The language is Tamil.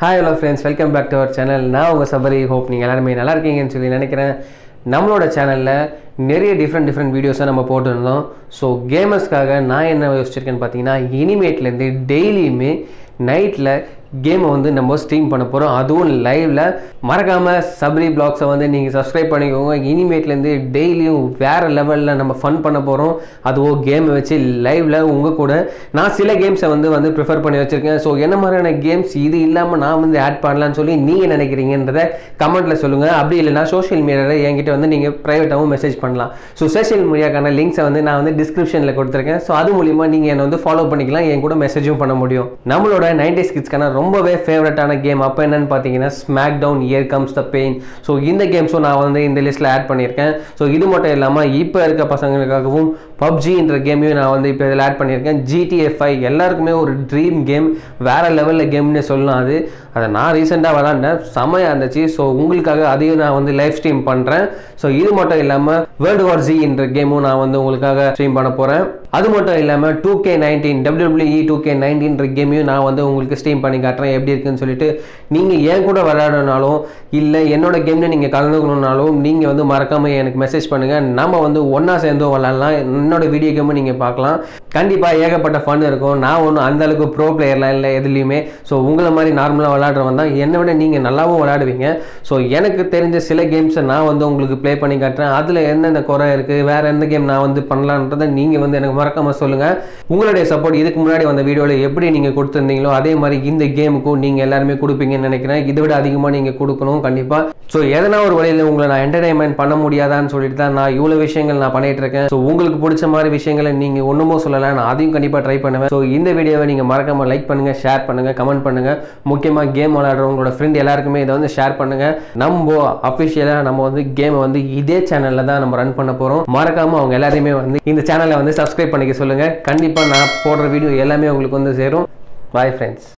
hi hello friends welcome back to our channel நான் உங்கள் சபரி ஹோப் நீங்கள் எல்லாருமே நல்லா இருக்கீங்கன்னு சொல்லி நினைக்கிறேன் நம்மளோட சேனலில் நிறைய டிஃப்ரெண்ட் டிஃப்ரெண்ட் வீடியோஸை நம்ம போட்டிருந்தோம் ஸோ கேமர்ஸ்க்காக நான் என்ன யோசிச்சிருக்கேன்னு பார்த்தீங்கன்னா இனிமேட்லேருந்து டெய்லியுமே நைட்டில் கேமை வந்து நம்ம ஸ்ட்ரீம் பண்ண போகிறோம் அதுவும் லைவில் மறக்காமல் சபரி பிளாக்ஸை வந்து நீங்கள் சப்ஸ்கிரைப் பண்ணிக்கோங்க இனிமேட்லேருந்து டெய்லியும் வேறு லெவலில் நம்ம ஃபன் பண்ண போகிறோம் அதுவும் கேமை வச்சு லைவில் உங்கள் கூட நான் சில கேம்ஸை வந்து வந்து ப்ரிஃபர் பண்ணி வச்சுருக்கேன் ஸோ என்ன மாதிரியான கேம்ஸ் இது இல்லாமல் நான் வந்து ஆட் பண்ணலான்னு சொல்லி நீங்கள் நினைக்கிறீங்கன்றத கமெண்ட்டில் சொல்லுங்கள் அப்படி இல்லைனா சோஷியல் மீடியாவில் என்கிட்ட வந்து நீங்கள் ப்ரைவேட்டாகவும் மெசேஜ் பண்ணலாம் ஸோ சோஷியல் மீடியாக்கான லிங்க்ஸை வந்து நான் வந்து டிஸ்கிரிப்ஷனில் கொடுத்துருக்கேன் ஸோ அது மூலிமா நீங்கள் என்னை வந்து ஃபாலோ பண்ணிக்கலாம் என் கூட மெசேஜும் பண்ண முடியும் நம்மளோட நைன்டி கிட்ஸ்க்கான ரொம்பவே ஃபேவரட்டான கேம் அப்போ என்னன்னு பார்த்தீங்கன்னா smackdown here comes the pain so இந்த கேம்ஸும் நான் வந்து இந்த லிஸ்ட்டில் ஆட் பண்ணியிருக்கேன் ஸோ இது மட்டும் இல்லாமல் இப்போ இருக்க பசங்களுக்காகவும் பப்ஜின்ற கேமையும் நான் வந்து இப்போ இதில் ஆட் பண்ணியிருக்கேன் ஜிடிஎஃப்ஐ எல்லாருக்குமே ஒரு ட்ரீம் கேம் வேற லெவலில் கேம்னு சொல்லலாம் அது அதை நான் ரீசெண்டாக விளாண்டேன் செமையாக இருந்துச்சு ஸோ உங்களுக்காக அதையும் நான் வந்து லைவ் ஸ்ட்ரீம் பண்ணுறேன் ஸோ இது மட்டும் இல்லாமல் வேர்ல்டு வார் ஜி என்ற கேமும் நான் வந்து உங்களுக்காக ஸ்ட்ரீம் பண்ண போகிறேன் அது மட்டும் இல்லாமல் two K nineteen WWE two K நைன்டீன்ற கேமையும் நான் வந்து உங்களுக்கு ஸ்ட்ரீம் பண்ணி காட்டுறேன் எப்படி இருக்குன்னு சொல்லிட்டு நீங்கள் ஏன் கூட விளையாடனாலும் இல்லை என்னோட கேமில் நீங்கள் கலந்துக்கணுன்னாலும் நீங்கள் வந்து மறக்காமல் எனக்கு மெசேஜ் பண்ணுங்கள் நம்ம வந்து ஒன்றா சேர்ந்தும் விளாட்லாம் என்னோட வீடியோ கேமும் நீங்கள் பார்க்கலாம் கண்டிப்பாக ஏகப்பட்ட ஃபன் இருக்கும் நான் ஒன்றும் அந்தளவுக்கு ப்ரோ பிளேயர்லாம் இல்லை எதுலேயுமே ஸோ உங்களை மாதிரி நார்மலாக விளாடுறவன் தான் என்னை விட நீங்கள் நல்லாவும் விளையாடுவீங்க ஸோ எனக்கு தெரிஞ்ச சில கேம்ஸை நான் வந்து உங்களுக்கு ப்ளே பண்ணி காட்டுறேன் அதில் என்னென்ன குறை இருக்குது வேறு எந்த கேம் நான் வந்து பண்ணலான்றதை நீங்கள் வந்து எனக்கு மறக்காமல் சொல்லுங்கள் உங்களுடைய சப்போர்ட் இதுக்கு முன்னாடி வந்த வீடியோவில் எப்படி நீங்கள் கொடுத்துருந்தீங்களோ அதே மாதிரி இந்த கேமுக்கும் நீங்கள் எல்லாருமே கொடுப்பீங்கன்னு நினைக்கிறேன் இதை விட அதிகமாக நீங்கள் கொடுக்கணும் கண்டிப்பாக ஸோ எதனா ஒரு வழியில் உங்களை நான் என்டர்டைன்மெண்ட் பண்ண முடியாதான்னு சொல்லிட்டு தான் நான் இவ்வளோ விஷயங்கள் நான் பண்ணிட்டு இருக்கேன் ஸோ உங்களுக்கு பிடிச்ச மாதிரி விஷயங்களை நீங்கள் ஒன்றுமோ சொல்லலை நான் அதையும் கண்டிப்பாக ட்ரை பண்ணுவேன் ஸோ இந்த வீடியோவை நீங்கள் மறக்காம லைக் பண்ணுங்கள் ஷேர் பண்ணுங்கள் கமெண்ட் பண்ணுங்கள் முக்கியமாக கேம் விளையாடுறவங்களோட ஃப்ரெண்ட் எல்லாருக்குமே இதை வந்து ஷேர் பண்ணுங்கள் நம்ம அஃபிஷியலாக நம்ம வந்து கேமை வந்து இதே சேனலில் தான் நம்ம ரன் பண்ண போகிறோம் மறக்காமல் அவங்க எல்லாரையுமே வந்து இந்த சேனலை வந்து சப்ஸ்கிரைப் பண்ணிக்க சொல்லுங்கள் கண்டிப்பாக நான் போடுற வீடியோ எல்லாமே உங்களுக்கு வந்து சேரும் பாய் ஃப்ரெண்ட்ஸ்